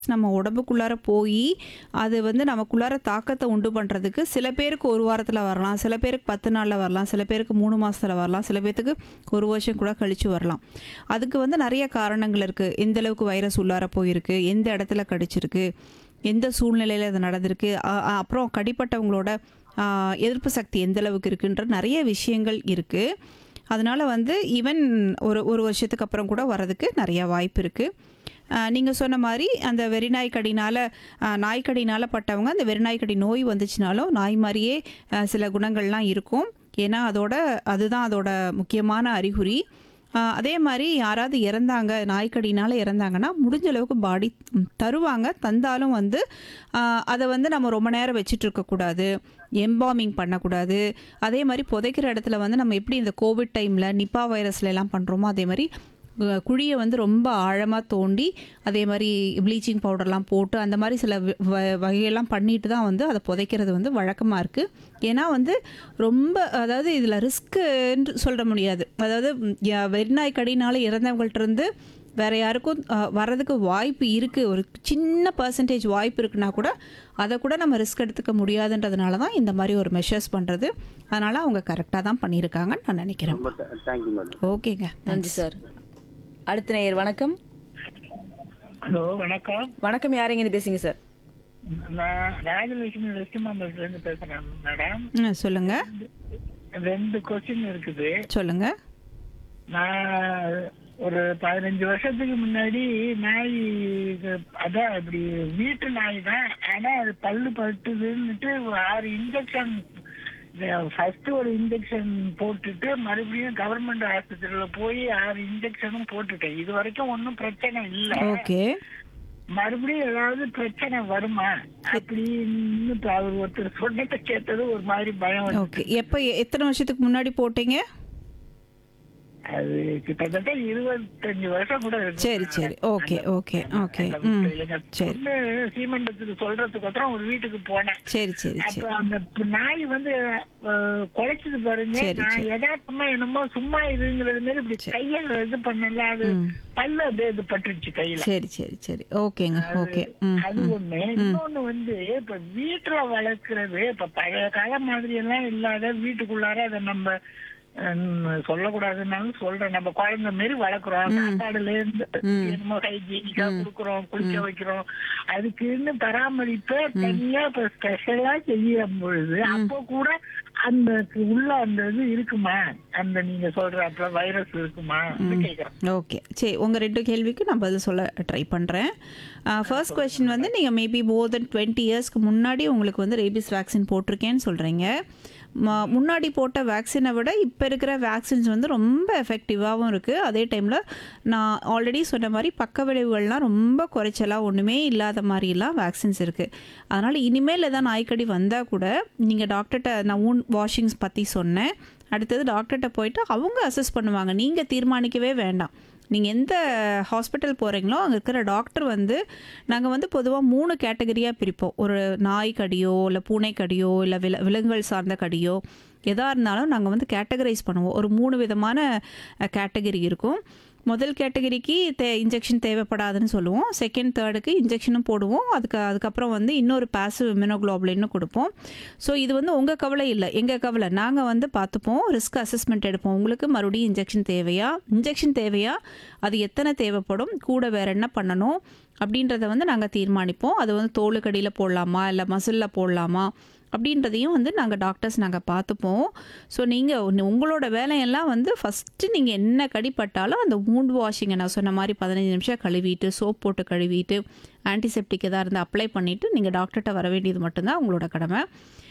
நம்ம உடம்புக்குள்ளார போய் அது வந்து நமக்குள்ளார தாக்கத்தை உண்டு பண்ணுறதுக்கு சில பேருக்கு ஒரு வாரத்தில் வரலாம் சில பேருக்கு பத்து நாளில் வரலாம் சில பேருக்கு மூணு மாதத்தில் வரலாம் சில பேர்த்துக்கு ஒரு வருஷம் கூட கழித்து வரலாம் அதுக்கு வந்து நிறைய காரணங்கள் இருக்குது எந்த அளவுக்கு வைரஸ் உள்ளார போயிருக்கு எந்த இடத்துல கடிச்சிருக்கு எந்த சூழ்நிலையில் அது நடந்திருக்கு அ- அ- அப்புறம் கடிப்பட்டவங்களோட ஆ, எதிர்ப்பு சக்தி எந்த அளவுக்கு இருக்குன்ற நிறைய விஷயங்கள் இருக்குது அதனால் வந்து ஈவன் ஒரு ஒரு வருஷத்துக்கு அப்புறம் கூட வரதுக்கு நிறைய வாய்ப்பு இருக்குது நீங்கள் சொன்ன மாதிரி அந்த வெறிநாய் கடினால் நாய் கடினால் பட்டவங்க அந்த வெறிநாய் கடி நோய் வந்துச்சுனாலும் நாய் மாதிரியே ஆ, சில குணங்கள்லாம் இருக்கும் ஏன்னா அதோட அதுதான் அதோட முக்கியமான அறிகுறி ஆ, அதே மாதிரி யாராவது இறந்தாங்க நாய்க்கடினால் இறந்தாங்கன்னா முடிஞ்ச அளவுக்கு பாடி தருவாங்க தந்தாலும் வந்து ஆ, அதை வந்து நம்ம ரொம்ப நேரம் வச்சுட்டு இருக்கக்கூடாது எம்பாமிங் பண்ணக்கூடாது அதே மாதிரி புதைக்கிற இடத்துல வந்து நம்ம எப்படி இந்த கோவிட் டைமில் நிப்பா வைரஸ்ல எல்லாம் பண்ணுறோமோ அதே மாதிரி அஹ், குழியை வந்து ரொம்ப ஆழமாக தோண்டி அதே மாதிரி ப்ளீச்சிங் பவுடர்லாம் போட்டு அந்த மாதிரி சில வ- வ- வகையெல்லாம் பண்ணிட்டு தான் வந்து அதை புதைக்கிறது வந்து வழக்கமாக இருக்குது ஏன்னா வந்து ரொம்ப அதாவது இதில் ரிஸ்க்குன்னு சொல்ல முடியாது அதாவது ம், யா- வெறிநாய் கடினால இறந்தவங்கள்ட்ட இருந்து வேற யாருக்கும் அஹ், வர்றதுக்கு வாய்ப்பு இருக்குது ஒரு சின்ன பர்சன்டேஜ் வாய்ப்பு இருக்குன்னா கூட அதை கூட நம்ம ரிஸ்க் எடுத்துக்க முடியாதுன்றதுனால தான் இந்த மாதிரி ஒரு மெஷர்ஸ் பண்ணுறது அதனால் அவங்க கரெக்டாக தான் பண்ணியிருக்காங்கன்னு நான் நினைக்கிறேன் ரொம்ப தேங்க்யூ மேடம் ஓகேங்க நன்றி சார் அடுத்த நேயர் வணக்கம் ஹலோ வணக்கம் வணக்கம் யாருங்க இது பேசுங்க சார் நான் ராஜலட்சுமி வெஸ்ட் மாம்பலத்துல இருந்து பேசுறேன் மேடம் ம் சொல்லுங்கள் ரெண்டு கொஸ்டின் இருக்குது சொல்லுங்கள் நான் ஒரு பதினஞ்சு வருஷத்துக்கு முன்னாடி நாய் இது, அதான் இப்படி வீட்டு நாய் தான் ஆனா அது பல்லு பட்டுதுன்னுட்டு ஒரு ஆறு இன்ஜெக்ஷன் ஃபர்ஸ்ட் ஒரு இன்ஜெக்ஷன் போட்டுட்டு மறுபடியும் கவர்மெண்ட் ஆஸ்பத்திரியில போய் ஆறு இன்ஜெக்ஷனும் போட்டுட்டேன் இது வரைக்கும் ஒன்றும் பிரச்சனை இல்லை ஓகே மறுபடியும் ஏதாவது பிரச்சனை வருமா அப்படின்னு இப்ப அவர் ஒருத்தர் சொன்னதை கேட்டது ஒரு மாதிரி பயம் வந்து ஓகே எப்போ எத்தனை வருஷத்துக்கு முன்னாடி போட்டீங்க அது கிட்டத்தட்ட இருபத்தஞ்சு வருஷம் கூட இருக்கு சரி சரி ஓகே ஓகே ஓகே அந்த ம் இல்லைங்க, சரி பொண்ணு சீமண்டத்துக்கு சொல்றதுக்கு அப்புறம் ஒரு வீட்டுக்கு போனேன் சரி சரி அப்ப சரி அந்த பு- நாய் வந்து அஹ், குலைச்சது பாருங்க சரி, நான் சரி. யதார்த்தமா என்னமோ சும்மா இதுங்கிறது மாதிரி இப்படி கையை இது பண்ணல அது ம். பல்லு அப்படியே இது பட்டுருச்சு கையில சரி சரி சரி ஓகேங்க ஓகே ம் அது ஒண்ணு இன்னொன்னு வந்து இப்ப வீட்டுல வளர்க்கறது இப்ப பழைய காலம் மாதிரி எல்லாம் இல்லாத வீட்டுக்குள்ளார அதை நம்ம ஹம், சொல்லக்கூடாதுன்னாலும் சொல்றேன் நம்ம குழந்தை மாரி வளர்க்குறோம் சாப்பாடுல இருந்து என்னமோ ஹைஜீனிக்கா குடுக்குறோம் குளிக்க வைக்கிறோம் அதுக்குன்னு பராமரிப்பை தனியா இப்ப ஸ்பெஷலா செய்யும் பொழுது அப்போ கூட அந்த உள்ள அந்த இது இருக்குமா அந்த நீங்க சொல்ற அப்ப வைரஸ் இருக்குமா கேக்குறேன் ஓகே சரி உங்கள் ரெண்டு கேள்விக்கு நான் பதில் சொல்ல ட்ரை பண்ணுறேன் ஃபர்ஸ்ட் கொஸ்டின் வந்து நீங்கள் மேபி மோர் தென் டுவெண்ட்டி இயர்ஸ்க்கு முன்னாடி உங்களுக்கு வந்து ரேபிஸ் வேக்சின் போட்டிருக்கேன்னு சொல்கிறீங்க முன்னாடி போட்ட வேக்சினை விட இப்போ இருக்கிற வேக்சின்ஸ் வந்து ரொம்ப எஃபெக்டிவாகவும் இருக்குது அதே டைமில் நான் ஆல்ரெடி சொன்ன மாதிரி பக்க விளைவுகள்லாம் ரொம்ப குறைச்சலாக ஒன்றுமே இல்லாத மாதிரிலாம் வேக்சின்ஸ் இருக்குது அதனால் இனிமேல் எதாவது நாய்க்கடி வந்தால் கூட நீங்கள் டாக்டர்கிட்ட நான் ஊன் வாஷிங்ஸ் பற்றி சொன்னேன் அடுத்தது டாக்டர்கிட்ட போயிட்டு அவங்க அசஸ் பண்ணுவாங்க நீங்கள் தீர்மானிக்கவே வேண்டாம் நீங்கள் எந்த ஹாஸ்பிட்டல் போகிறீங்களோ அங்கே இருக்கிற டாக்டர் வந்து நாங்கள் வந்து பொதுவாக மூணு கேட்டகரியாக பிரிப்போம் ஒரு நாய் கடியோ இல்லை பூனை கடியோ இல்லை வில விலங்குகள் சார்ந்த கடியோ எதாக இருந்தாலும் நாங்கள் வந்து கேட்டகரைஸ் பண்ணுவோம் ஒரு மூணு விதமான கேட்டகரி இருக்கும் முதல் கேட்டகரிக்கு தே இன்ஜெக்ஷன் தேவைப்படாதுன்னு சொல்லுவோம் செகண்ட் தேர்டுக்கு இன்ஜெக்ஷனும் போடுவோம் அதுக்கு அதுக்கப்புறம் வந்து இன்னொரு பாசிவ் இம்யூனோகுளோபுலின்னு கொடுப்போம் ஸோ இது வந்து உங்கள் கவலை இல்லை எங்கள் கவலை நாங்கள் வந்து பார்த்துப்போம் ரிஸ்க் அசஸ்மெண்ட் எடுப்போம் உங்களுக்கு மறுபடியும் இன்ஜெக்ஷன் தேவையா இன்ஜெக்ஷன் தேவையா அது எத்தனை தேவைப்படும் கூட வேற என்ன பண்ணணும் அப்படின்றத வந்து நாங்கள் தீர்மானிப்போம் அது வந்து தோலுக்கடியில் போடலாமா இல்லை மசிலில் போடலாமா அப்படின்றதையும் வந்து நாங்கள் டாக்டர்ஸ் நாங்கள் பார்த்துப்போம் ஸோ நீங்கள் உங்களோட வேலையெல்லாம் வந்து ஃபஸ்ட்டு நீங்கள் என்ன கடிப்பட்டாலும் அந்த wound வாஷிங்கை நான் சொன்ன மாதிரி பதினஞ்சு நிமிஷம் கழுவிட்டு சோப் போட்டு கழுவிட்டு ஆன்டிசெப்டிக் எதாக இருந்து அப்ளை பண்ணிவிட்டு நீங்கள் டாக்டர்கிட்ட வர வேண்டியது மட்டும்தான் உங்களோட கடமை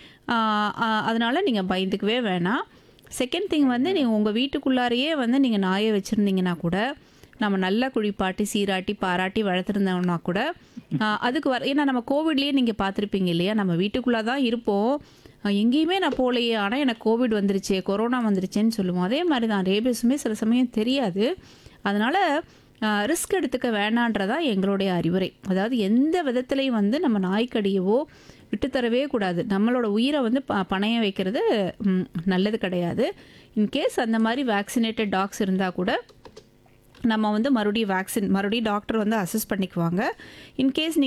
அதனால் நீங்கள் பயந்துக்கவே வேணாம் செகண்ட் திங் வந்து நீங்கள் உங்கள் வீட்டுக்குள்ளாரையே வந்து நீங்கள் நாயை வச்சுருந்தீங்கன்னா கூட நம்ம நல்லா குழிப்பாட்டி சீராட்டி பாராட்டி வளர்த்துருந்தோம்னா கூட ஆஹ், அதுக்கு வர ஏன்னா நம்ம கோவிட்லேயே நீங்கள் பார்த்துருப்பீங்க இல்லையா நம்ம வீட்டுக்குள்ளே தான் இருப்போம் ஆஹ், எங்கேயுமே நான் போகலையே ஆனால் எனக்கு கோவிட் வந்துருச்சு கொரோனா வந்துருச்சேன்னு சொல்லுவோம் அதே மாதிரி தான் ரேபிஸுமே சில சமயம் தெரியாது அதனால் ரிஸ்க் எடுத்துக்க வேணான்றதான் எங்களுடைய அறிவுரை அதாவது எந்த விதத்துலையும் வந்து நம்ம நாய்க்கடியவோ விட்டுத்தரவே கூடாது நம்மளோட உயிரை வந்து ப பணைய வைக்கிறது ம், நல்லது கிடையாது இன்கேஸ் அந்த மாதிரி வேக்சினேட்டட் டாக்ஸ் இருந்தால் கூட நம்ம வந்து மறுபடியும் வேக்சின் மறுபடியும் டாக்டர் வந்து அசஸ் பண்ணிக்குவாங்க இன்கேஸ்